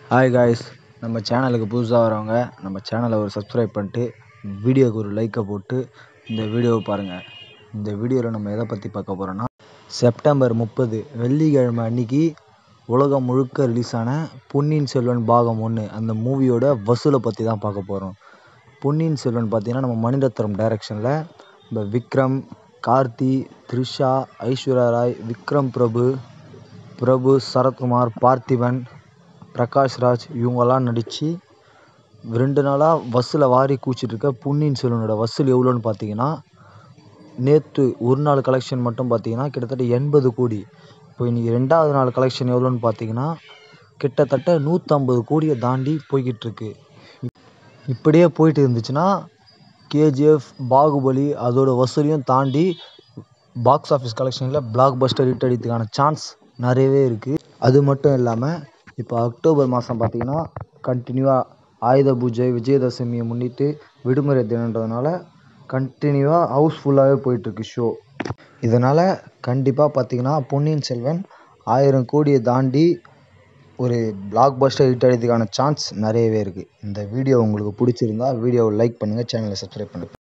hi guys நம்ம சேனலுக்கு புதுசாக வரவங்க நம்ம சேனலை ஒரு சப்ஸ்கிரைப் பண்ணிட்டு வீடியோக்கு ஒரு லைக்கை போட்டு இந்த வீடியோவை பாருங்கள் இந்த வீடியோவில் நம்ம எதை பற்றி பார்க்க போகிறோன்னா செப்டம்பர் முப்பது வெள்ளிக்கிழமை அன்னைக்கு உலகம் முழுக்க ரிலீஸ் ஆன பொன்னியின் செல்வன் பாகம் ஒன்று அந்த மூவியோட வசூலை பற்றி தான் பார்க்க போகிறோம் பொன்னியின் செல்வன் பார்த்தீங்கன்னா நம்ம மணிரத்னம் டைரக்ஷனில் இந்த விக்ரம் கார்த்தி த்ரிஷா ஐஸ்வர்யா ராய் விக்ரம் பிரபு பிரபு சரத்குமார் பார்த்திபன் பிரகாஷ் ராஜ் இவங்கெல்லாம் நடித்து ரெண்டு நாளாக வசூலை வாரி கூச்சிட்டு இருக்க பொன்னியின் செல்வனோட வசூல் எவ்வளோன்னு பார்த்தீங்கன்னா நேற்று ஒரு நாள் கலெக்ஷன் மட்டும் பார்த்தீங்கன்னா கிட்டத்தட்ட எண்பது கோடி இப்போ இன்றைக்கி ரெண்டாவது நாள் கலெக்ஷன் எவ்வளோன்னு பார்த்தீங்கன்னா கிட்டத்தட்ட நூற்றம்பது கோடியை தாண்டி போய்கிட்டு இருக்கு இப்படியே போயிட்டு இருந்துச்சுன்னா கேஜிஎஃப் பாகுபலி அதோட வசூலையும் தாண்டி பாக்ஸ் ஆஃபீஸ் கலெக்ஷனில் பிளாக் பஸ்டர் ஹிட் அடிக்கிறதுக்கான சான்ஸ் நிறையவே இருக்குது அது மட்டும் இல்லாமல் இப்போ அக்டோபர் மாதம் பார்த்தீங்கன்னா கண்டினியூவாக ஆயுத பூஜை விஜயதசமியை முன்னிட்டு விடுமுறை தினன்றதுனால கண்டினியூவாக ஹவுஸ்ஃபுல்லாகவே போயிட்டுருக்கு ஷோ இதனால் கண்டிப்பாக பார்த்தீங்கன்னா பொன்னியின் செல்வன் ஆயிரம் கோடியை தாண்டி ஒரு பிளாக் பஸ்டர் ஹிட் அடிக்கிறதுக்கான சான்ஸ் நிறையவே இருக்குது இந்த வீடியோ உங்களுக்கு பிடிச்சிருந்தா வீடியோவை லைக் பண்ணுங்கள் சேனலை சப்ஸ்கிரைப் பண்ணுங்கள்